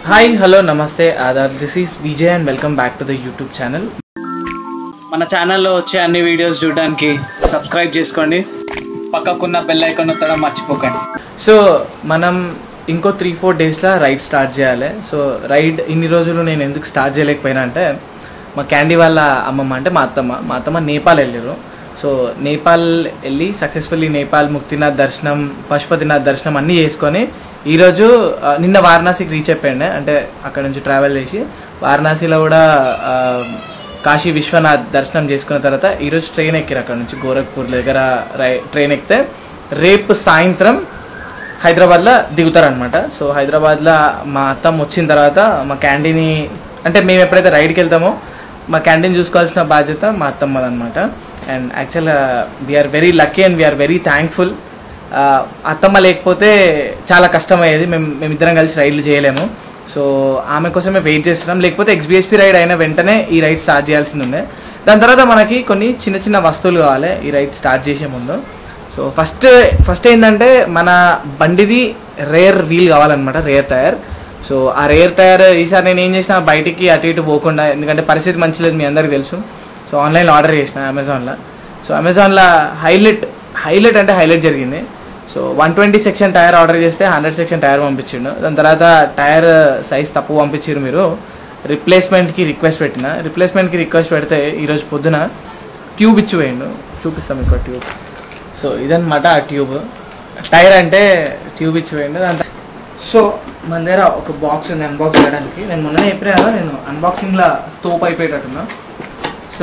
Hi hello నమస్తే ఆదాబ్ this is Vijay and welcome back to the YouTube channel మన ఛానల్లో వచ్చే అన్ని వీడియోస్ చూడడానికి సబ్స్క్రైబ్ చేసుకోండి పక్కకున్న బెల్ ఐకాన్ నొత్తడం మర్చిపోకండి సో మనం ఇంకో త్రీ ఫోర్ డేస్లో రైడ్ స్టార్ట్ చేయాలి సో రైడ్ ఇన్ని రోజులు నేను ఎందుకు స్టార్ట్ చేయలేకపోయినా అంటే మా క్యాండీ వాళ్ళ అమ్మమ్మ అంటే మా అత్తమ్మ మా అత్తమ్మ నేపాల్ వెళ్ళారు సో నేపాల్ వెళ్ళి సక్సెస్ఫుల్లీ నేపాల్ ముక్తినాథ్ దర్శనం పశుపతినాథ్ దర్శనం అన్నీ చేసుకొని ఈరోజు ఆ, నిన్న వారణాసికి రీచ్ అయిపోయిండే అంటే అక్కడ నుంచి ట్రావెల్ చేసి వారణాసిలో కూడా ఆ, కాశీ విశ్వనాథ్ దర్శనం చేసుకున్న తర్వాత ఈరోజు ట్రైన్ ఎక్కిరు అక్కడ నుంచి గోరఖ్పూర్ దగ్గర రై- ట్రైన్ ఎక్కితే రేపు సాయంత్రం హైదరాబాద్లో దిగుతారనమాట సో హైదరాబాద్లో మా అత్తమ్మ వచ్చిన తర్వాత మా క్యాంటీన్ని అంటే మేము ఎప్పుడైతే రైడ్కి వెళ్తామో మా క్యాంటీన్ చూసుకోవాల్సిన బాధ్యత మా అత్తమ్మదనమాట అండ్ యాక్చువల్గా we are very lucky and we are very thankful అత్తమ్మ లేకపోతే చాలా కష్టమయ్యేది మేము మేమిద్దరం కలిసి రైడ్లు చేయలేము సో ఆమె కోసమే వెయిట్ చేస్తున్నాం లేకపోతే ఎక్స్బిఎస్పి రైడ్ అయిన వెంటనే ఈ రైడ్ స్టార్ట్ చేయాల్సింది ఉండే దాని తర్వాత మనకి కొన్ని చిన్న చిన్న వస్తువులు కావాలి ఈ రైడ్ స్టార్ట్ చేసే ముందు సో ఫస్ట్ ఫస్ట్ ఏంటంటే మన బండిది రేర్ వీల్ కావాలన్నమాట రేర్ టైర్ సో ఆ రేర్ టైర్ ఈసారి నేను ఏం చేసిన బయటికి అటు ఇటు పోకుండా ఎందుకంటే పరిస్థితి మంచి లేదు మీ అందరికీ తెలుసు సో ఆన్లైన్లో ఆర్డర్ చేసిన అమెజాన్లో సో అమెజాన్లో హైలైట్ హైలైట్ అంటే హైలైట్ జరిగింది so one twenty section tyre order చేస్తే హండ్రెడ్ సెక్షన్ టైర్ పంపించిండు దాని తర్వాత టైర్ సైజ్ తప్పు పంపించారు మీరు రిప్లేస్మెంట్కి రిక్వెస్ట్ పెట్టిన రిప్లేస్మెంట్కి రిక్వెస్ట్ పెడితే ఈరోజు పొద్దున ట్యూబ్ ఇచ్చి పోయిండు చూపిస్తాం మీకు ఆ ట్యూబ్ సో ఇదన్నమాట ఆ ట్యూబ్ టైర్ అంటే ట్యూబ్ ఇచ్చి పోయిండు దాని తర్వా- సో మన దగ్గర ఒక బాక్స్ ఉంది అన్బాక్స్ చేయడానికి నేను మొన్ననే చెప్పినా కదా నేను అన్బాక్సింగ్లో తోపు అయిపోయేటట్టున్నా సో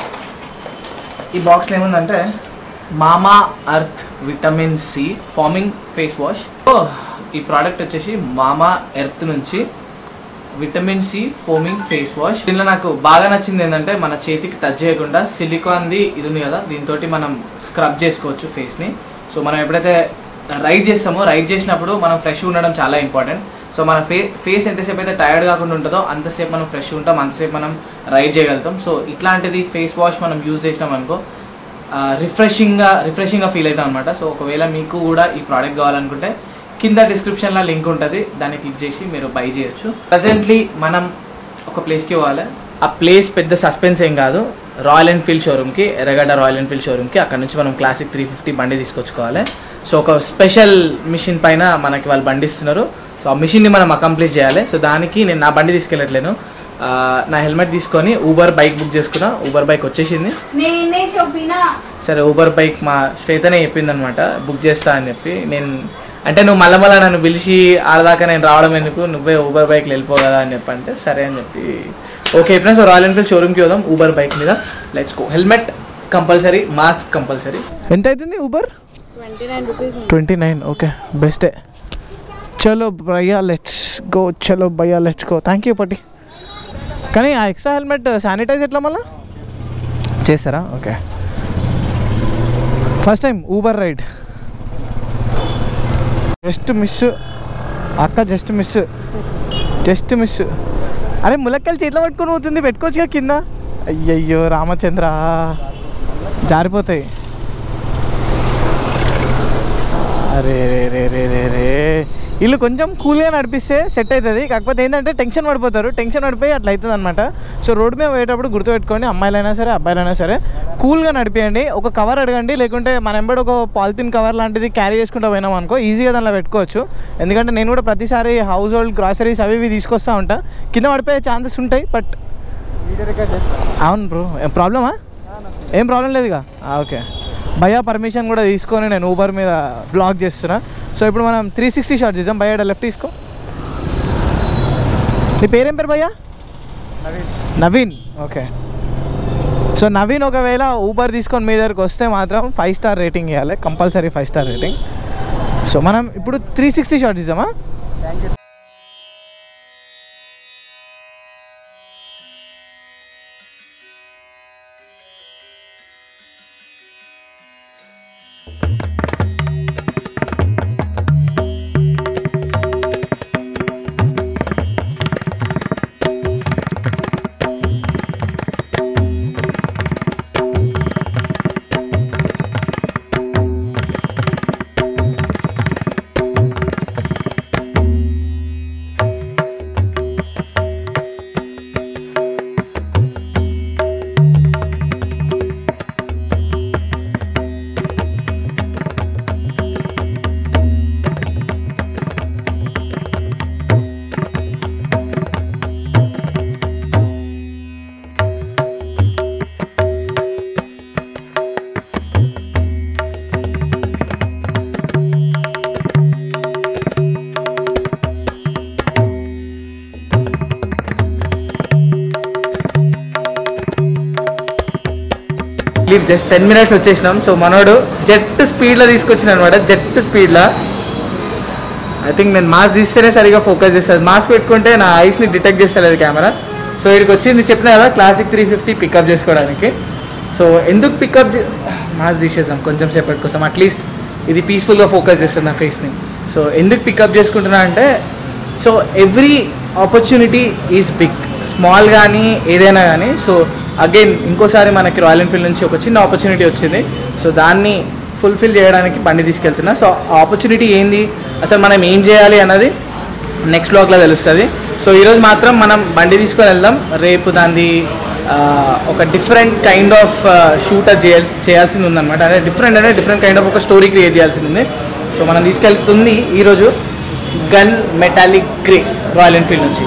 ఈ బాక్స్లో ఏముందంటే Mamaearth vitamin C foaming face wash so ఈ ప్రోడక్ట్ వచ్చేసి మామా ఎర్త్ నుంచి vitamin C foaming face wash దీనిలో నాకు బాగా నచ్చింది ఏంటంటే మన చేతికి టచ్ చేయకుండా సిలికాన్ది ఇది ఉంది కదా దీంతో మనం స్క్రబ్ చేసుకోవచ్చు ఫేస్ ని సో మనం ఎప్పుడైతే రైడ్ చేస్తామో రైడ్ చేసినప్పుడు మనం ఫ్రెష్ ఉండడం చాలా ఇంపార్టెంట్ సో మన ఫే ఫేస్ ఎంతసేపు అయితే టైర్డ్ కాకుండా ఉంటుందో అంతసేపు మనం ఫ్రెష్ ఉంటాం అంతసేపు మనం రైడ్ చేయగలుగుతాం సో ఇట్లాంటిది ఫేస్ వాష్ మనం యూజ్ చేసినాం అనుకో రిఫ్రెషింగ్గా రిఫ్రెషింగ్గా ఫీల్ అవుతాం అనమాట సో ఒకవేళ మీకు కూడా ఈ ప్రోడక్ట్ కావాలనుకుంటే కింద డిస్క్రిప్షన్లో లింక్ ఉంటుంది దాన్ని క్లిక్ చేసి మీరు బై చేయొచ్చు ప్రజెంట్లీ మనం ఒక ప్లేస్కి పోవాలి ఆ ప్లేస్ పెద్ద సస్పెన్స్ ఏం కాదు రాయల్ ఎన్ఫీల్డ్ షోరూమ్కి ఎర్రగడ్డ రాయల్ ఎన్ఫీల్డ్ షోరూమ్కి అక్కడ నుంచి మనం క్లాసిక్ త్రీ ఫిఫ్టీ బండి తీసుకొచ్చుకోవాలి సో ఒక స్పెషల్ మిషన్ పైన మనకి వాళ్ళు బండి ఇస్తున్నారు సో ఆ మిషన్ని మనం అకంప్లీట్ చేయాలి సో దానికి నేను నా బండి తీసుకెళ్ళట్లేను ఆ, నా హెల్మెట్ తీసుకొని ఊబర్ బైక్ బుక్ చేసుకున్నా ఊబర్ బైక్ వచ్చేసింది నేనే చెప్పిన సరే ఊబర్ బైక్ మా శ్వేతనే చెప్పింది అనమాట బుక్ చేస్తా అని చెప్పి నేను అంటే నువ్వు మళ్ళా మళ్ళా నన్ను పిలిచి ఆడదాకా నేను రావడం ఎందుకు నువ్వే ఊబర్ బైక్లో వెళ్ళిపో కదా అని చెప్పి అంటే సరే అని చెప్పి ఓకే చెప్పిన సో రాయల్ ఎన్ఫీల్డ్ షోరూమ్కి పోదాం ఊబర్ బైక్ మీద let's go helmet compulsory mask compulsory ఎంత అవుతుంది Uber twenty nine rupees twenty nine okay బెస్టే చలో భయ్యా లెట్స్ గో చలో భయ్యా లెట్స్ గో థ్యాంక్ యూ పట్టి కానీ ఆ ఎక్స్ట్రా హెల్మెట్ శానిటైజ్ ఎట్లా మళ్ళా చేస్తారా okay first time Uber ride just miss అక్క జస్ట్ మిస్ జస్ట్ మిస్ అరే ములక్కలు చేతిలో పట్టుకొని పోతుంది పెట్టుకోవచ్చుగా కింద అయ్యయ్యో రామచంద్ర జారిపోతాయి అరే రే రే రే రే రే వీళ్ళు కొంచెం కూల్గా నడిపిస్తే సెట్ అవుతుంది కాకపోతే ఏంటంటే టెన్షన్ పడిపోతారు టెన్షన్ పడిపోయి అట్లా అవుతుంది అనమాట సో రోడ్డు మీద పోయేటప్పుడు గుర్తుపెట్టుకోండి అమ్మాయిలైనా సరే అబ్బాయిలైనా సరే కూల్గా నడిపేయండి ఒక కవర్ అడగండి లేకుంటే మన ఎంబడి ఒక పాలిథిన్ కవర్ లాంటిది క్యారీ చేసుకుంటూ పోయినాం అనుకో ఈజీగా దానిలో పెట్టుకోవచ్చు ఎందుకంటే నేను కూడా ప్రతిసారి హౌస్ హోల్డ్ గ్రాసరీస్ అవి ఇవి తీసుకొస్తూ ఉంటా కింద పడిపోయే ఛాన్సెస్ ఉంటాయి బట్ అవును బ్రో ప్రాబ్లమా ఏం ప్రాబ్లం లేదుగా ఓకే భయ్యా పర్మిషన్ కూడా తీసుకొని నేను ఊబర్ మీద బ్లాగ్ చేస్తున్నా సో ఇప్పుడు మనం త్రీ సిక్స్టీ షాట్ చేద్దాం భయ్యా లెఫ్ట్ తీసుకో నీ పేరేం పేరు భయ్యా నవీన్ ఓకే సో నవీన్ ఒకవేళ ఊబర్ తీసుకొని మీ దగ్గరకు వస్తే మాత్రం ఫైవ్ స్టార్ రేటింగ్ ఇవ్వాలి compulsory five star rating so మనం ఇప్పుడు త్రీ సిక్స్టీ షాట్ ఇద్దామా ఎగ్జాక్ట్లీ జస్ట్ టెన్ మినిట్స్ వచ్చేసినాం సో మనోడు జెట్ స్పీడ్లో తీసుకొచ్చిన అనమాట జెట్ స్పీడ్లో ఐ థింక్ నేను మాస్క్ తీస్తేనే సరిగా ఫోకస్ చేస్తాను మాస్క్ పెట్టుకుంటే నా ఐస్ని డిటెక్ట్ చేస్తలేదు కెమెరా సో ఇక్కడికి వచ్చింది చెప్పిన కదా క్లాసిక్ త్రీ ఫిఫ్టీ పికప్ చేసుకోవడానికి సో ఎందుకు పికప్ మాస్క్ తీసేసాం కొంచెం సేపటి కోసం అట్లీస్ట్ ఇది పీస్ఫుల్గా ఫోకస్ చేస్తుంది నా ఫేస్ని సో ఎందుకు పికప్ చేసుకుంటున్నా అంటే so every opportunity is big small కానీ ఏదైనా కానీ సో అగైన్ ఇంకోసారి మనకి రాయల్ ఎన్ఫీల్డ్ నుంచి ఒక చిన్న ఆపర్చునిటీ వచ్చింది సో దాన్ని ఫుల్ఫిల్ చేయడానికి బండి తీసుకెళ్తున్నా సో ఆ ఆపర్చునిటీ ఏంది అసలు మనం ఏం చేయాలి అన్నది నెక్స్ట్ బ్లాగ్లో తెలుస్తుంది సో ఈరోజు మాత్రం మనం బండి తీసుకొని వెళ్దాం రేపు దాన్ని ఆ, ఒక డిఫరెంట్ కైండ్ ఆఫ్ షూటర్ చేయాల్సి చేయాల్సింది ఉందన్నమాట అంటే డిఫరెంట్ అంటే డిఫరెంట్ కైండ్ ఆఫ్ ఒక స్టోరీ క్రియేట్ చేయాల్సింది ఉంది సో మనం తీసుకెళ్తుంది ఈరోజు gun metallic grey Royal Enfield నుంచి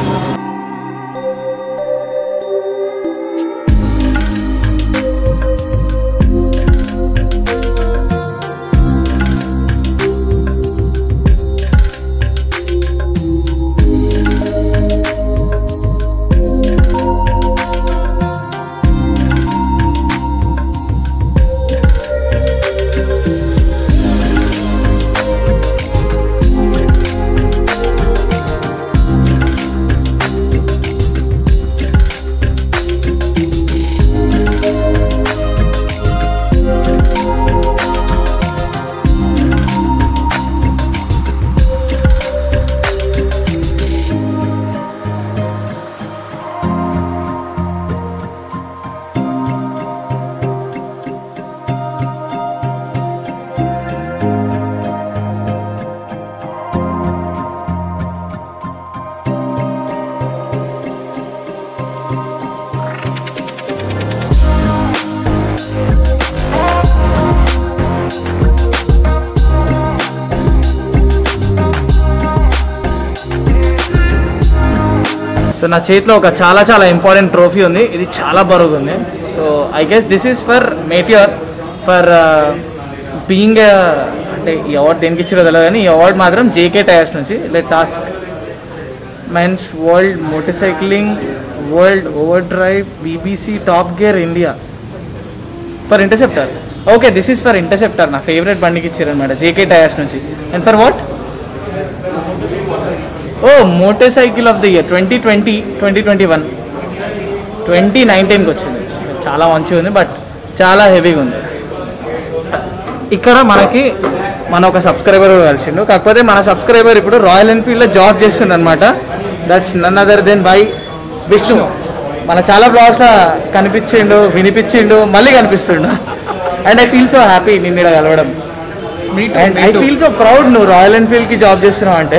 సో నా చేతిలో ఒక చాలా చాలా ఇంపార్టెంట్ ట్రోఫీ ఉంది ఇది చాలా బరువుగా ఉంది so I guess this is for Meteor for being అంటే ఈ అవార్డు దేనికి ఇచ్చారో తెలియదు కానీ ఈ అవార్డు మాత్రం జేకే టైర్స్ నుంచి let's ask men's world motor cycling world over drive BBC Top Gear India for Interceptor okay this is for Interceptor నా ఫేవరెట్ బండికి ఇచ్చారనమాట జేకే టైర్స్ నుంచి అండ్ ఫర్ వాట్ ఓ motor cycle of the year twenty twenty twenty twenty one twenty నైన్టీన్కి వచ్చింది చాలా మంచిగా ఉంది బట్ చాలా హెవీగా ఉంది ఇక్కడ మనకి మన ఒక సబ్స్క్రైబర్ కూడా కలిసిండు కాకపోతే మన సబ్స్క్రైబర్ ఇప్పుడు రాయల్ ఎన్ఫీల్డ్లో జాబ్ చేస్తుండ అనమాట that's none other than by Vishnu మన చాలా బ్లాగ్స్లో కనిపించిండు వినిపించిండు మళ్ళీ కనిపిస్తుండు and I feel so happy నిన్న ఈడ కలవడం and I feel so proud నువ్వు రాయల్ ఎన్ఫీల్డ్కి జాబ్ చేస్తున్నావు అంటే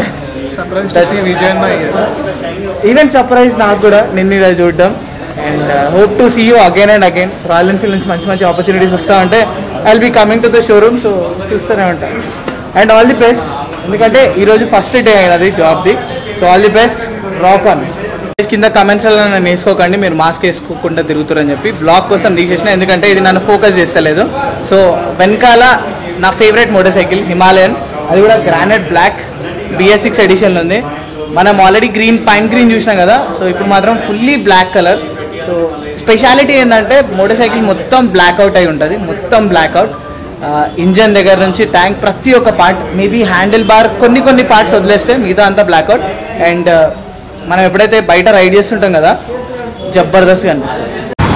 ఈవెన్ సర్ప్రైజ్ నాకు కూడా నిన్న ఇలా చూడడం and hope to see you again and again Royal Enfield నుంచి మంచి మంచి ఆపర్చునిటీస్ వస్తా ఉంటే I will be coming to the showroom so చూస్తూనే ఉంటాను అండ్ ఆల్ ది బెస్ట్ ఎందుకంటే ఈరోజు ఫస్ట్ డే అయినది జాబ్ది so all the best rock on కింద కమెంట్స్ నన్ను వేసుకోకండి మీరు మాస్క్ వేసుకోకుండా తిరుగుతారని చెప్పి బ్లాగ్ కోసం తీసేసిన ఎందుకంటే ఇది నన్ను ఫోకస్ చేస్తలేదు సో వెనకాల నా ఫేవరెట్ మోటార్ సైకిల్ హిమాలయన్ అది కూడా గ్రానైట్ బ్లాక్ బిఎస్ సిక్స్ ఎడిషన్లో ఉంది మనం ఆల్రెడీ గ్రీన్ పైన్ గ్రీన్ చూసినాం కదా సో ఇప్పుడు మాత్రం fully black colour so speciality ఏంటంటే మోటార్ సైకిల్ మొత్తం బ్లాక్ అవుట్ అయి ఉంటుంది మొత్తం బ్లాక్ అవుట్ ఇంజన్ దగ్గర నుంచి ట్యాంక్ ప్రతి ఒక్క పార్ట్ మేబీ హ్యాండిల్ బార్ కొన్ని కొన్ని పార్ట్స్ వదిలేస్తే మిగతా అంతా బ్లాక్ అవుట్ అండ్ మనం ఎప్పుడైతే బయట రైడ్ చేస్తుంటాం కదా జబర్దస్త్గా అనిపిస్తుంది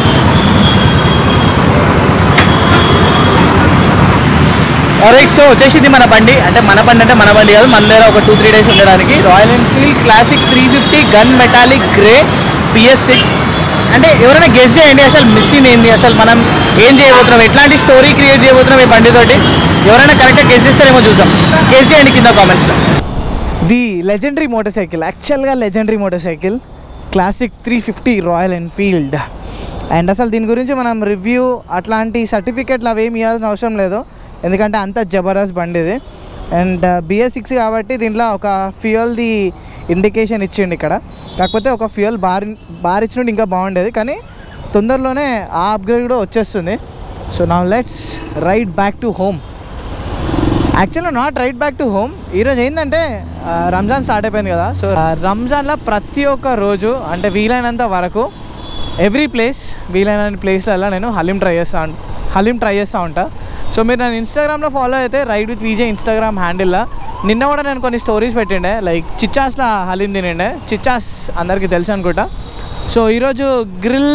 రైట్ సో వచ్చేసింది మన బండి అంటే మన బండి అంటే మన బండి కాదు మన దగ్గర ఒక టూ త్రీ డేస్ ఉండడానికి Royal Enfield Classic three fifty gun metallic grey BS six అంటే ఎవరైనా గెస్ చేయండి అసలు మిషన్ ఏంది అసలు మనం ఏం చేయబోతున్నాం ఎట్లాంటి స్టోరీ క్రియేట్ చేయబోతున్నాం ఈ బండితోటి ఎవరైనా కరెక్ట్గా గెస్ చేస్తారేమో చూద్దాం గెస్ చేయండి కింద కామెంట్స్లో ది లెజెండరీ మోటార్ సైకిల్ యాక్చువల్గా legendary motor cycle Classic three fifty Royal Enfield and అసలు దీని గురించి మనం రివ్యూ అట్లాంటి సర్టిఫికెట్లు అవి ఏమి ఇవ్వాల్సిన అవసరం లేదు ఎందుకంటే అంత జబర్దస్త్ బండి ఇది అండ్ బిఎస్ సిక్స్ కాబట్టి దీంట్లో ఒక ఫ్యూయల్ది ఇండికేషన్ ఇచ్చిండు ఇక్కడ కాకపోతే ఒక ఫ్యూయల్ బార్ బార్ ఇచ్చినట్టు ఇంకా బాగుండేది కానీ తొందరలోనే ఆ అప్గ్రేడ్ కూడా వచ్చేస్తుంది సో నా let's ride back to home యాక్చువల్గా not right back to home ఈరోజు ఏంటంటే ఆ, రంజాన్ స్టార్ట్ అయిపోయింది కదా సో ఆ, రంజాన్లో ప్రతి ఒక్క రోజు అంటే వీలైనంత వరకు ఎవ్రీ ప్లేస్ వీలైన ప్లేస్లలో నేను హలీం ట్రై చేస్తాను హలీం ట్రై చేస్తూ ఉంటా సో మీరు నన్ను ఇన్స్టాగ్రామ్లో ఫాలో అయితే రైడ్ విత్ విజయ్ ఇన్స్టాగ్రామ్ హ్యాండిల్లో నిన్న కూడా నేను కొన్ని స్టోరీస్ పెట్టిండే లైక్ చిచ్చాస్లో హలీం తినిండే చిచ్చాస్ అందరికీ తెలుసు అనుకుంటా సో ఈరోజు grill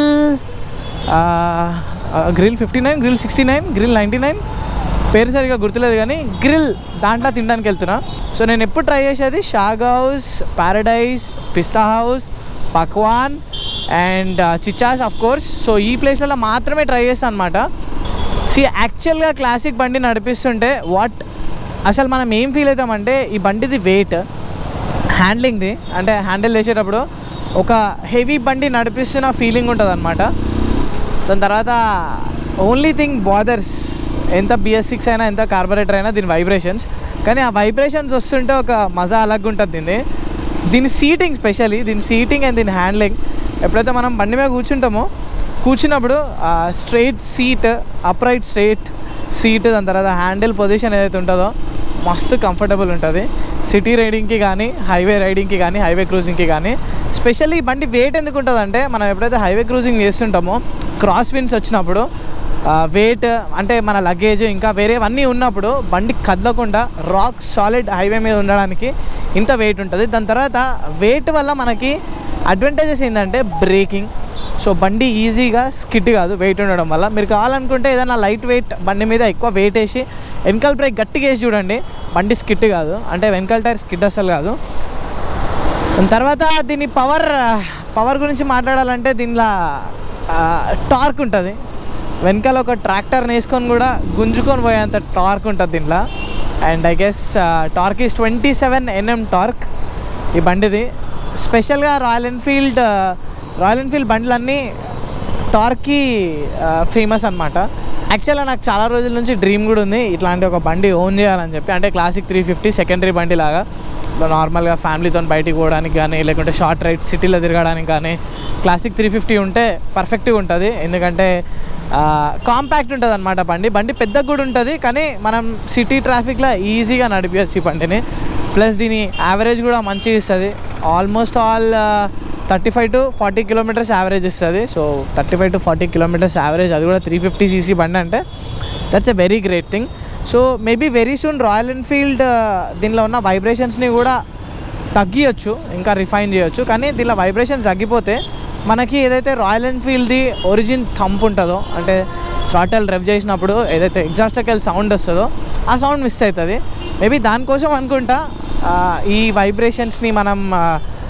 grill fifty nine grill sixty nine grill ninety nine పేరు సరిగా గుర్తులేదు కానీ గ్రిల్ దాంట్లో తినడానికి వెళ్తున్నా సో నేను ఎప్పుడు ట్రై చేసేది Shah Ghouse Paradise Pista House Pakwan and Chichas of course so ఈ ప్లేస్లలో మాత్రమే ట్రై చేస్తాను అనమాట సి యాక్చువల్గా క్లాసిక్ బండి నడిపిస్తుంటే వాట్ అసలు మనం ఏం ఫీల్ అవుతామంటే ఈ బండిది వెయిట్ హ్యాండ్లింగ్ది అంటే హ్యాండిల్ చేసేటప్పుడు ఒక హెవీ బండి నడిపిస్తున్న ఫీలింగ్ ఉంటుంది అనమాట దాని తర్వాత ఓన్లీ థింగ్ బాదర్స్ ఎంత బిఎస్ సిక్స్ అయినా ఎంత కార్బొరేటర్ అయినా దీని వైబ్రేషన్స్ కానీ ఆ వైబ్రేషన్స్ వస్తుంటే ఒక మజా అలాగ ఉంటుంది దీన్ని దీని సీటింగ్ స్పెషల్లీ దీని సీటింగ్ అండ్ దీని హ్యాండ్లింగ్ ఎప్పుడైతే మనం బండి మీద కూర్చుంటామో కూర్చున్నప్పుడు straight seat upright straight seat దాని తర్వాత హ్యాండిల్ పొజిషన్ ఏదైతే ఉంటుందో మస్తు కంఫర్టబుల్ ఉంటుంది సిటీ రైడింగ్కి కానీ హైవే రైడింగ్కి కానీ హైవే క్రూజింగ్కి కానీ స్పెషల్లీ ఈ బండి వెయిట్ ఎందుకు ఉంటుందంటే మనం ఎప్పుడైతే హైవే క్రూజింగ్ చేస్తుంటామో క్రాస్ విన్స్ వచ్చినప్పుడు వెయిట్ అంటే మన లగేజ్ ఇంకా వేరేవన్నీ ఉన్నప్పుడు బండి కదలకుండా రాక్ సాలిడ్ హైవే మీద ఉండడానికి ఇంత వెయిట్ ఉంటుంది దాని తర్వాత వెయిట్ వల్ల మనకి అడ్వాంటేజెస్ ఏంటంటే బ్రేకింగ్ సో బండి ఈజీగా స్కిడ్ కాదు వెయిట్ ఉండడం వల్ల మీరు కావాలనుకుంటే ఏదైనా లైట్ వెయిట్ బండి మీద ఎక్కువ వెయిట్ వేసి వెనకాల బ్రేక్ గట్టిగా వేసి చూడండి బండి స్కిడ్ కాదు అంటే వెనకాల టైర్ స్కిడ్ అసలు కాదు దాని తర్వాత దీని పవర్ పవర్ గురించి మాట్లాడాలంటే దీనిలో టార్క్ ఉంటుంది వెనకాల ఒక ట్రాక్టర్ వేసుకొని కూడా గుంజుకొని పోయేంత టార్క్ ఉంటుంది దీనిలో and I guess torque is twenty seven NM torque ఈ బండిది స్పెషల్గా రాయల్ ఎన్ఫీల్డ్ రాయల్ ఎన్ఫీల్డ్ బండ్లన్నీ టార్కి ఫేమస్ అనమాట యాక్చువల్గా నాకు చాలా రోజుల నుంచి డ్రీమ్ కూడా ఉంది ఇట్లాంటి ఒక బండి ఓన్ చేయాలని చెప్పి అంటే క్లాసిక్ త్రీ ఫిఫ్టీ సెకండరీ బండి లాగా నార్మల్గా ఫ్యామిలీతో బయటికి పోవడానికి కానీ లేకుంటే షార్ట్ రైడ్ సిటీలో తిరగడానికి కానీ క్లాసిక్ త్రీ ఫిఫ్టీ ఉంటే పర్ఫెక్ట్గా ఉంటుంది ఎందుకంటే కాంపాక్ట్ ఉంటుంది అనమాట బండి బండి పెద్దగా కూడా ఉంటుంది కానీ మనం సిటీ ట్రాఫిక్లో ఈజీగా నడిపించచ్చు ఈ బండిని ప్లస్ దీని యావరేజ్ కూడా మంచిగా ఇస్తుంది almost all thirty five to forty kilometres average ఇస్తుంది so thirty five to forty kilometres average అది కూడా త్రీ ఫిఫ్టీ సీసీ బండి అంటే that's a very great thing so maybe very soon Royal Enfield దీనిలో ఉన్న వైబ్రేషన్స్ని కూడా తగ్గియచ్చు ఇంకా రిఫైన్ చేయొచ్చు కానీ దీనిలో వైబ్రేషన్స్ తగ్గిపోతే మనకి ఏదైతే రాయల్ ఎన్ఫీల్డ్ది ఒరిజిన్ థంప్ ఉంటుందో అంటే థ్రాటల్ రెవ్ చేసినప్పుడు ఏదైతే ఎగ్జాస్ట్కి వెళ్ళి సౌండ్ వస్తుందో ఆ సౌండ్ మిస్ అవుతుంది మేబీ దానికోసం అనుకుంటా ఆ, ఈ వైబ్రేషన్స్ని మనం ఆ,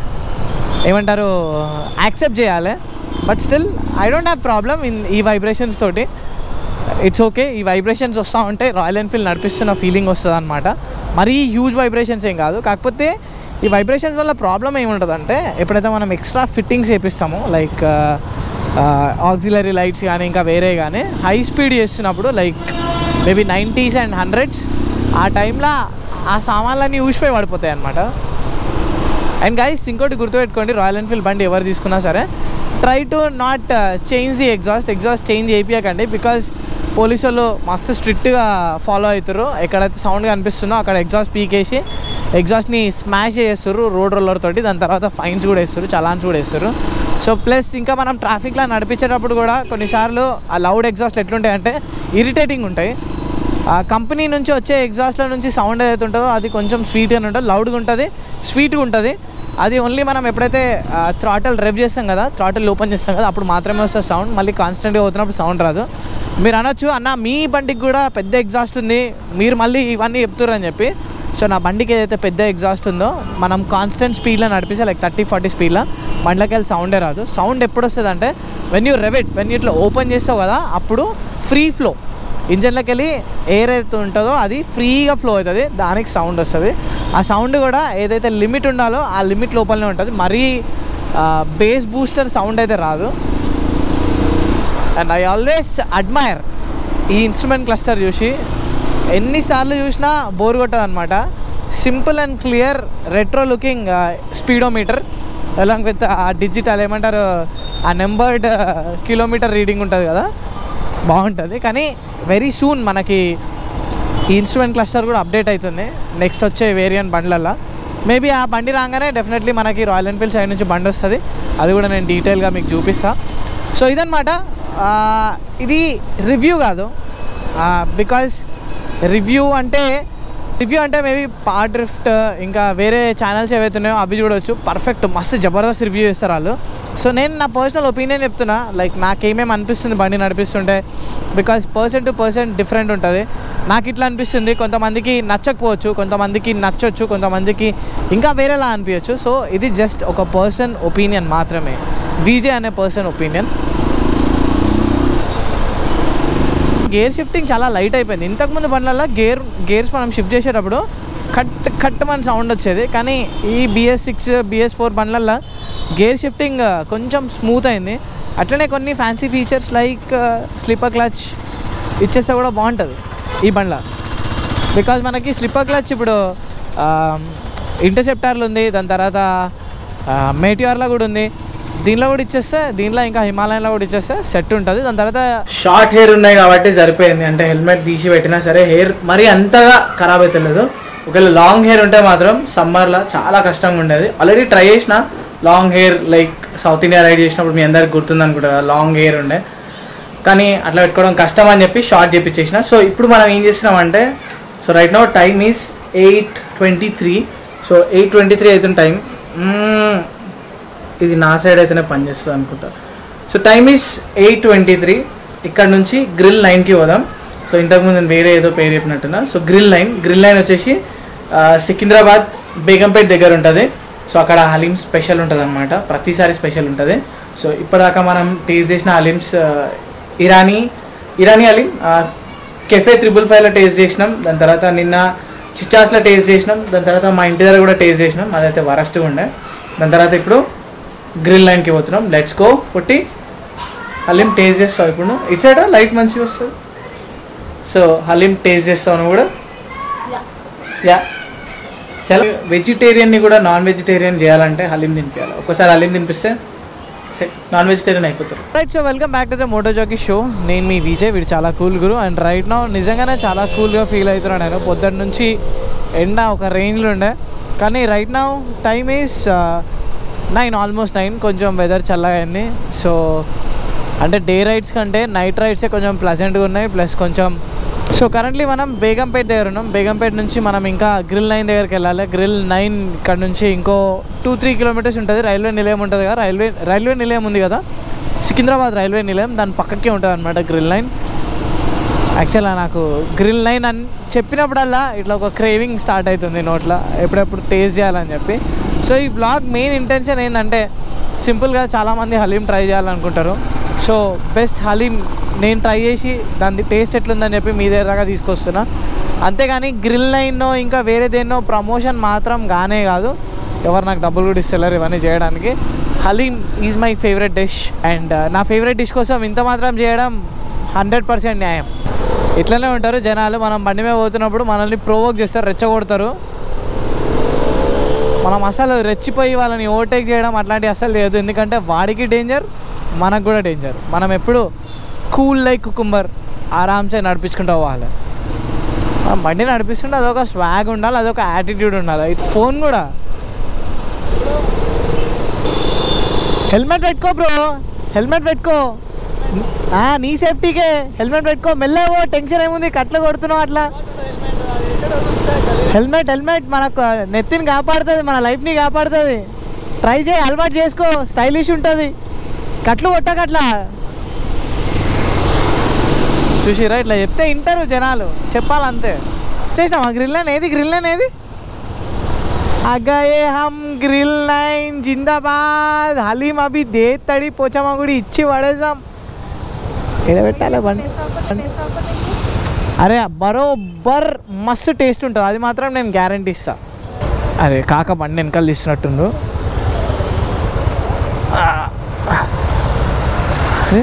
ఏమంటారు యాక్సెప్ట్ చేయాలి but still I don't have problem in ఈ వైబ్రేషన్స్ తోటి ఇట్స్ ఓకే ఈ వైబ్రేషన్స్ వస్తూ ఉంటే రాయల్ ఎన్ఫీల్డ్ నడిపిస్తున్న ఫీలింగ్ వస్తుంది అనమాట మరీ హ్యూజ్ వైబ్రేషన్స్ ఏం కాదు కాకపోతే ఈ వైబ్రేషన్స్ వల్ల ప్రాబ్లం ఏముంటుందంటే ఎప్పుడైతే మనం ఎక్స్ట్రా ఫిట్టింగ్స్ వేపిస్తామో లైక్ ఆక్సిలరీ లైట్స్ కానీ ఇంకా వేరే కానీ హై స్పీడ్ చేస్తున్నప్పుడు like maybe nineties and hundreds ఆ టైంలో ఆ సామాన్లన్నీ ఊసిపోయి పడిపోతాయి అనమాట అండ్ గైస్ ఇంకోటి గుర్తుపెట్టుకోండి రాయల్ ఎన్ఫీల్డ్ బండి ఎవరు తీసుకున్నా సరే try to not change the exhaust exhaust change చేయించకండి బికాజ్ పోలీసు వాళ్ళు మస్తు స్ట్రిక్ట్గా ఫాలో అవుతారు ఎక్కడైతే సౌండ్ కనిపిస్తుందో అక్కడ ఎగ్జాస్ట్ పీకేసి ఎగ్జాస్ట్ని స్మాష్ చేస్తారు రోడ్ రోలర్ తోటి దాని తర్వాత ఫైన్స్ కూడా వేస్తారు చలాన్స్ కూడా వేస్తారు సో ప్లస్ ఇంకా మనం ట్రాఫిక్లో నడిపించేటప్పుడు కూడా కొన్నిసార్లు ఆ లౌడ్ ఎగ్జాస్ట్ ఎట్లుంటాయంటే ఇరిటేటింగ్ ఉంటాయి ఆ కంపెనీ నుంచి వచ్చే ఎగ్జాస్ట్ల నుంచి సౌండ్ ఏదైతే ఉంటుందో అది కొంచెం స్వీట్గా ఉంటుంది లౌడ్గా ఉంటుంది స్వీట్గా ఉంటుంది అది ఓన్లీ మనం ఎప్పుడైతే థ్రాటల్ రెవ్ చేస్తాం కదా థ్రాటల్ ఓపెన్ చేస్తాం కదా అప్పుడు మాత్రమే వస్తుంది సౌండ్ మళ్ళీ కాన్స్టెంట్గా అవుతున్నప్పుడు సౌండ్ రాదు మీరు అనొచ్చు అన్న మీ బండికి కూడా పెద్ద ఎగ్జాస్ట్ ఉంది మీరు మళ్ళీ ఇవన్నీ చెప్తుర్రు అని చెప్పి సో నా బండికి ఏదైతే పెద్ద ఎగ్జాస్ట్ ఉందో మనం కాన్స్టెంట్ స్పీడ్లో నడిపిస్తే లైక్ థర్టీ ఫార్టీ స్పీడ్లో బండ్లకి వెళ్ళి సౌండే రాదు సౌండ్ ఎప్పుడు వస్తుంది అంటే when you rev it when you ఇట్లా ఓపెన్ చేస్తావు కదా అప్పుడు ఫ్రీ ఫ్లో ఇంజన్లోకి వెళ్ళి ఎయిర్ అయితే ఉంటుందో అది ఫ్రీగా ఫ్లో అవుతుంది దానికి సౌండ్ వస్తుంది ఆ సౌండ్ కూడా ఏదైతే లిమిట్ ఉండాలో ఆ లిమిట్ లోపలనే ఉంటుంది మరీ బేస్ బూస్టర్ సౌండ్ అయితే రాదు అండ్ ఐ ఆల్వేస్ అడ్మైర్ ఈ ఇన్స్ట్రుమెంట్ క్లస్టర్ చూసి ఎన్నిసార్లు చూసినా బోర్ కొట్టదు అనమాట simple and clear retro looking speedometer along with ఆ డిజిటల్ ఏమంటారు ఆ నెంబర్డ్ కిలోమీటర్ రీడింగ్ ఉంటుంది కదా బాగుంటుంది కానీ వెరీ సూన్ మనకి ఈ ఇన్స్ట్రుమెంట్ క్లస్టర్ కూడా అప్డేట్ అవుతుంది నెక్స్ట్ వచ్చే వేరియంట్ బండ్లల్లో మేబీ ఆ బండి రాగానే డెఫినెట్లీ మనకి రాయల్ ఎన్ఫీల్డ్ సైడ్ నుంచి బండి వస్తుంది అది కూడా నేను డీటెయిల్గా మీకు చూపిస్తాను సో ఇదనమాట ఆ, ఇది రివ్యూ కాదు బికాజ్ రివ్యూ అంటే రివ్యూ అంటే మేబీ పార్ డ్రిఫ్ట్ ఇంకా వేరే ఛానల్స్ ఏవైతే ఉన్నాయో అవి చూడవచ్చు పర్ఫెక్ట్ మస్తు జబర్దస్త్ రివ్యూ చేస్తారు వాళ్ళు సో నేను నా పర్సనల్ ఒపీనియన్ చెప్తున్నా లైక్ నాకేమేమి అనిపిస్తుంది బండి నడిపిస్తుంటే because person to person different ఉంటుంది నాకు ఇట్లా అనిపిస్తుంది కొంతమందికి నచ్చకపోవచ్చు కొంతమందికి నచ్చొచ్చు కొంతమందికి ఇంకా వేరేలా అనిపించచ్చు సో ఇది జస్ట్ ఒక పర్సన్ ఒపీనియన్ మాత్రమే విజే అనే పర్సన్ ఒపీనియన్ గేర్ షిఫ్టింగ్ చాలా లైట్ అయిపోయింది ఇంతకుముందు బండ్లలో గేర్ గేర్స్ మనం షిఫ్ట్ చేసేటప్పుడు కట్ కట్ మన సౌండ్ వచ్చేది కానీ ఈ బిఎస్ సిక్స్ బిఎస్ ఫోర్ బండ్లల్లో గేర్ షిఫ్టింగ్ కొంచెం స్మూత్ అయింది అట్లనే కొన్ని fancy features like slipper clutch ఇచ్చేస్తే కూడా బాగుంటుంది ఈ బండ్ల బికాజ్ మనకి స్లిప్పర్ క్లచ్ ఇప్పుడు ఇంటర్సెప్టార్లు ఉంది దాని తర్వాత మేటిఆర్లో కూడా ఉంది దీనిలో కూడా ఇచ్చేస్తే దీనిలో ఇంకా హిమాలయంలో కూడా ఇచ్చేస్తే సెట్ ఉంటుంది దాని తర్వాత షార్ట్ హెయిర్ ఉన్నాయి కాబట్టి సరిపోయింది అంటే హెల్మెట్ తీసి పెట్టినా సరే హెయిర్ మరీ అంతగా ఖరాబ్ అవుతలేదు ఒకవేళ లాంగ్ హెయిర్ ఉంటే మాత్రం సమ్మర్లో చాలా కష్టంగా ఉండేది ఆల్రెడీ ట్రై చేసిన long hair like South India ride చేసినప్పుడు మీ అందరికి గుర్తుంది అనుకుంటా లాంగ్ హెయిర్ ఉండే కానీ అట్లా పెట్టుకోవడం కష్టం అని చెప్పి షార్ట్ చేపించేసిన సో ఇప్పుడు మనం ఏం చేస్తున్నామంటే so right now time is eight twenty three so eight twenty three అవుతుంది టైం ఇది నా సైడ్ అయితేనే పనిచేస్తుంది అనుకుంటా so time is eight twenty three ఇక్కడ నుంచి గ్రిల్ లైన్కి పోదాం సో ఇంతకుముందు నేను వేరే ఏదో పేరు చెప్పినట్టున్నా so grill line grill line వచ్చేసి ఆ, సికింద్రాబాద్ బేగంపేట్ దగ్గర ఉంటుంది సో అక్కడ హలీం స్పెషల్ ఉంటుంది అనమాట ప్రతిసారి స్పెషల్ ఉంటుంది సో ఇప్పటిదాకా మనం టేస్ట్ చేసిన హలీమ్స్ ఆ, ఇరానీ ఇరానీ హలీం ఆ, కెఫే త్రిబుల్ ఫైవ్లో టేస్ట్ చేసినాం దాని తర్వాత నిన్న చిచ్చాస్లో టేస్ట్ చేసినాం దాని తర్వాత మా ఇంటి దగ్గర కూడా టేస్ట్ చేసినాం అదైతే వరస్ట్గా ఉండే దాని తర్వాత ఇప్పుడు గ్రిల్ లైన్కి పోతున్నాం లెట్స్ గో కొట్టి హలీం టేస్ట్ చేస్తావు ఇప్పుడు నువ్వు? ఇటు సైడ్ లైట్ మంచిగా వస్తుంది సో హలీం టేస్ట్ చేస్తావు కూడా యా చాలా వెజిటేరియన్ని కూడా నాన్ వెజిటేరియన్ చేయాలంటే హలీం తినిపించాలి ఒకసారి హలీం తినిపిస్తే సెట్ నాన్ వెజిటేరియన్ అయిపోతారు right so welcome back to the Moto Jockey show నేను మీ విజయ్ వీడు చాలా కూల్ గురు అండ్ రైట్ నా నిజంగానే చాలా కూల్గా ఫీల్ అవుతున్నాను నేను పొద్దున్న నుంచి ఎండ ఒక రేంజ్లో ఉండే కానీ right now time is nine almost nine కొంచెం వెదర్ చల్లగా అయింది సో అంటే డే రైడ్స్ కంటే నైట్ రైడ్సే కొంచెం ప్లెజెంట్గా ఉన్నాయి ప్లస్ కొంచెం సో కరెంట్లీ మనం బేగంపేట దగ్గర ఉన్నాం బేగంపేట నుంచి మనం ఇంకా గ్రిల్ నైన్ దగ్గరికి వెళ్ళాలి గ్రిల్ నైన్ ఇక్కడ నుంచి ఇంకో టూ త్రీ కిలోమీటర్స్ ఉంటుంది రైల్వే నిలయం ఉంటుంది కదా రైల్వే రైల్వే నిలయం ఉంది కదా సికింద్రాబాద్ రైల్వే నిలయం దాని పక్కకే ఉంటుంది అనమాట గ్రిల్ లైన్ యాక్చువల్గా నాకు గ్రిల్ లైన్ అని చెప్పినప్పుడల్లా ఇట్లా ఒక క్రేవింగ్ స్టార్ట్ అవుతుంది నోట్లో ఎప్పుడెప్పుడు టేస్ట్ చేయాలని చెప్పి సో ఈ బ్లాగ్ మెయిన్ ఇంటెన్షన్ ఏంటంటే సింపుల్గా చాలామంది హలీం ట్రై చేయాలనుకుంటారు సో బెస్ట్ హలీం నేను ట్రై చేసి దాని టేస్ట్ ఎట్లుందని చెప్పి మీ దగ్గర దాకా తీసుకొస్తున్నా అంతేగాని గ్రిల్ లైన్నో ఇంకా వేరే దేన్నో ప్రమోషన్ మాత్రం గానే కాదు ఎవరు నాకు డబ్బులు కూడా ఇస్తలేరు ఇవన్నీ చేయడానికి haleem is my favourite dish and నా ఫేవరెట్ డిష్ కోసం ఇంత మాత్రం చేయడం హండ్రెడ్ పర్సెంట్ న్యాయం ఇట్లనే ఉంటారు జనాలు మనం బండి మీద పోతున్నప్పుడు మనల్ని ప్రోవోక్ చేస్తారు రెచ్చగొడతారు మనం అసలు రెచ్చిపోయి వాళ్ళని ఓవర్టేక్ చేయడం అట్లాంటివి అసలు లేదు ఎందుకంటే వాడికి డేంజర్ మనకు కూడా డేంజర్ మనం ఎప్పుడు కూల్ లైక్ కుకుంబర్ ఆరామ్సే నడిపించుకుంటూ పోవాలి మనం బండి నడిపిస్తుంటే అదొక స్వాగ్ ఉండాలి అదొక యాటిట్యూడ్ ఉండాలి ఫోన్ కూడా హెల్మెట్ పెట్టుకో బ్రో హెల్మెట్ పెట్టుకో ఆ, నీ సేఫ్టీకే హెల్మెట్ పెట్టుకో మెల్లవో టెన్షన్ ఏముంది కట్ల కొడుతున్నావు అట్లా హెల్మెట్ హెల్మెట్ మనకు నెత్తిని కాపాడుతుంది మన లైఫ్ని కాపాడుతుంది ట్రై చేయి అలవాటు చేసుకో స్టైలిష్ ఉంటుంది కట్లు కొట్టకట్లా చూసిరా ఇట్లా చెప్తే వింటారు జనాలు చెప్పాలంతే చేసినావా గ్రిల్ లైన్ ఏది గ్రిల్ లైన్ ఏది అగయే హమ్ గ్రిల్ లైన్ జిందాబాద్ హలీం అభి దే తడి పోచమ్మ గుడి ఇచ్చి పడేసాం ఏదో పెట్టాలి బండి అరే బరోబర్ మస్తు టేస్ట్ ఉంటుంది అది మాత్రం నేను గ్యారంటీ ఇస్తా అరే కాక బండి వెనకాల తీస్తున్నట్టుండు ఆ. అరే.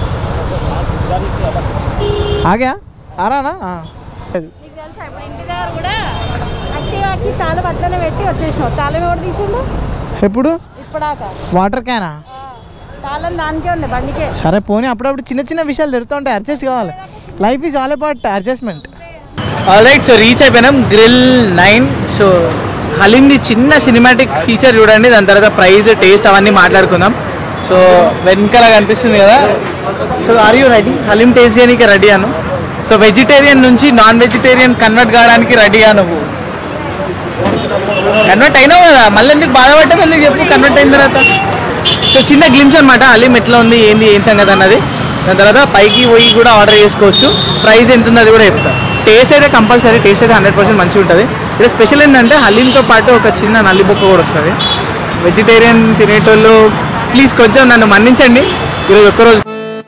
ఆగా ఆరానా ఆ. నీకు తెలుసా ఇప్పుడు ఇంటి దగ్గర కూడా యాక్టివాకి తాళం అట్లనే పెట్టి వచ్చేసినావు తాళం ఎవరు తీసిండు ఎప్పుడు ఇప్పడాక వాటర్ క్యానా ఆ, తాళం దానికే ఉండే బండికే సరే పోనీ అప్పుడప్పుడు చిన్న చిన్న విషయాలు జరుగుతూ ఉంటాయి అడ్జస్ట్ కావాలి life is all about adjustment right so reach అయిపోయినాం గ్రిల్ నైన్ సో హలీంది చిన్న సినిమాటిక్ ఫీచర్ చూడండి దాని తర్వాత ప్రైస్ టేస్ట్ అవన్నీ మాట్లాడుకుందాం సో వెనకాల కనిపిస్తుంది కదా so are you ready haleem taste చేయడానికి రెడీ అను సో వెజిటేరియన్ నుంచి నాన్ వెజిటేరియన్ కన్వర్ట్ కావడానికి రెడీయా నువ్వు కన్వర్ట్ అయినావు కదా మళ్ళీ ఎందుకు బాధపడ్డావు ఎందుకు చెప్పు కన్వర్ట్ అయిన తర్వాత సో చిన్న గ్లిమ్స్ అనమాట హలీం ఎట్లా ఉంది ఏంది ఏం సంగతి అన్నది దాని తర్వాత పైకి పోయి కూడా ఆర్డర్ చేసుకోవచ్చు ప్రైస్ ఎంత ఉంది అది కూడా చెప్తా టేస్ట్ అయితే కంపల్సరీ టేస్ట్ అయితే హండ్రెడ్ పర్సెంట్ మంచిగా ఉంటుంది ఇక్కడ స్పెషల్ ఏంటంటే హలీంతో పాటు ఒక చిన్న నల్లి బొక్క కూడా వస్తుంది వెజిటేరియన్ తినేటోళ్ళు ప్లీజ్ కొంచెం నన్ను మన్నించండి ఈరోజు ఒక్కరోజు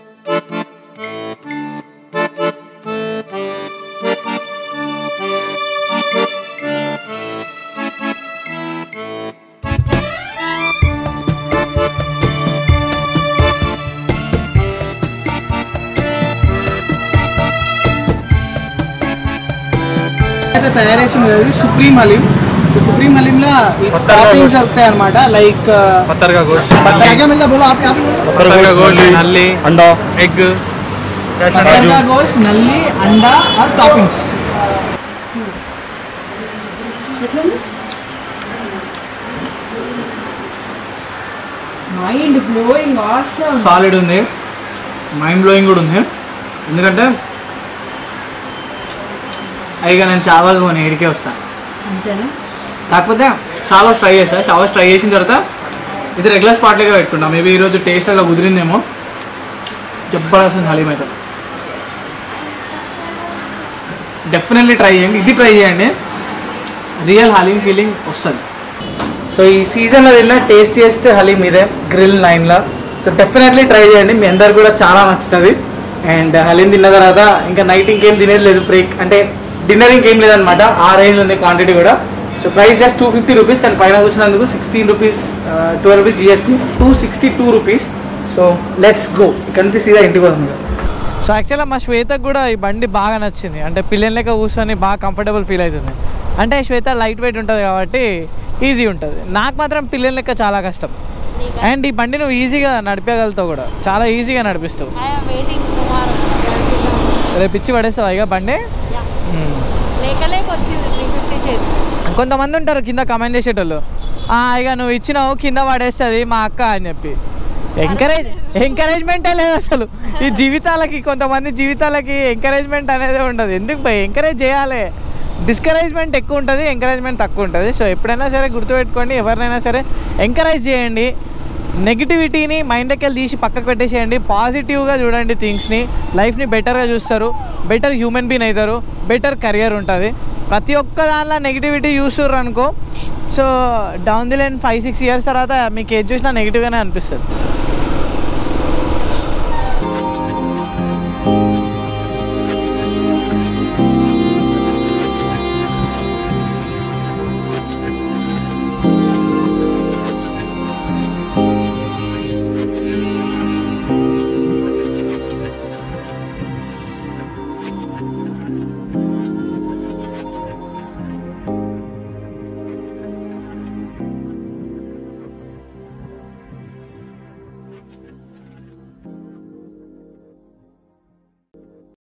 అయితే తయారు చేసింది అది సుప్రీం హలీం సో సుప్రీం హలీంలో పత్తర్గా టాపింగ్స్ గోష్. దొరుకుతాయి అనమాట లైక్ पत्थर का गोश्त क्या क्या मिलता है बोलो आप आप ही बोलो पत्थर का गोश्त नली अंडा एग पत्थर का गोश्त नल्ली अंडा और toppings mind blowing awesome solid ఉంది మైండ్ బ్లోయింగ్ కూడా ఉంది ఎందుకంటే అయిగా నేను చాలా పోనీ ఏడికే వస్తా అంతేనా కాకపోతే చాలా ట్రై చేస్తా చాలా ట్రై చేసిన తర్వాత ఇది రెగ్యులర్ స్పాట్లుగా పెట్టుకుంటా మేబీ ఈరోజు టేస్ట్ అలా కుదిరిందేమో జబర్దస్త్ హలీం అయితే డెఫినెట్లీ ట్రై చేయండి ఇది ట్రై చేయండి రియల్ హలీం ఫీలింగ్ వస్తుంది సో ఈ సీజన్లో తిన్న టేస్ట్ చేస్తే హలీం ఇదే గ్రిల్ నైన్లో సో డెఫినెట్లీ ట్రై చేయండి మీ అందరు కూడా చాలా నచ్చుతుంది అండ్ హలీం తిన్న తర్వాత ఇంకా నైట్ ఇంకేం తినేది లేదు బ్రేక్ అంటే డిన్నర్ ఇంకేం లేదనమాట ఆ రేంజ్ ఉంది క్వాంటిటీ కూడా so price just two fifty rupees కానీ పైన కూర్చున్నందుకు sixteen rupees twelve rupees GST two sixty two rupees so let's go ఇక్కడ నుంచి సీదా ఇంటికి పోతుంది సో యాక్చువల్గా మా శ్వేతకు కూడా ఈ బండి బాగా నచ్చింది అంటే పిల్లల లెక్క కూర్చొని బాగా కంఫర్టబుల్ ఫీల్ అవుతుంది అంటే శ్వేత లైట్ వెయిట్ ఉంటుంది కాబట్టి ఈజీ ఉంటుంది నాకు మాత్రం పిల్లల లెక్క చాలా కష్టం అండ్ ఈ బండి నువ్వు ఈజీగా నడిపేయగలుగుతావు కూడా చాలా ఈజీగా నడిపిస్తావు ఐఎమ్ వెయిటింగ్ టుమారో రేపు ఇచ్చి పడేస్తావా ఇక బండి మ్మ్. లేక లేక వచ్చింది త్రీ ఫిఫ్టీ చేసి కొంతమంది ఉంటారు కింద కమెంట్ చేసేటోళ్ళు "ఆ, ఇక నువ్వు ఇచ్చినావు కింద పడేస్తుంది మా అక్క అని చెప్పి ఎంకరేజ్ ఎంకరేజ్మెంటే లేదు అసలు ఈ జీవితాలకి కొంతమంది జీవితాలకి ఎంకరేజ్మెంట్ అనేది ఉండదు ఎందుకు పోయి ఎంకరేజ్ చేయాలి డిస్కరేజ్మెంట్ ఎక్కువ ఉంటుంది ఎంకరేజ్మెంట్ తక్కువ ఉంటుంది సో ఎప్పుడైనా సరే గుర్తుపెట్టుకోండి ఎవరినైనా సరే ఎంకరేజ్ చేయండి నెగిటివిటీని మైండ్కి వెళ్ళి తీసి పక్కకు పెట్టేసేయండి పాజిటివ్గా చూడండి థింగ్స్ని లైఫ్ని బెటర్గా చూస్తారు బెటర్ హ్యూమన్ బీన్ అవుతారు బెటర్ కెరియర్ ఉంటుంది ప్రతి ఒక్క దానిలో నెగిటివిటీ చూస్తుర్రు అనుకో so down the line five six years తర్వాత మీకు ఏది చూసినా నెగిటివ్గానే అనిపిస్తుంది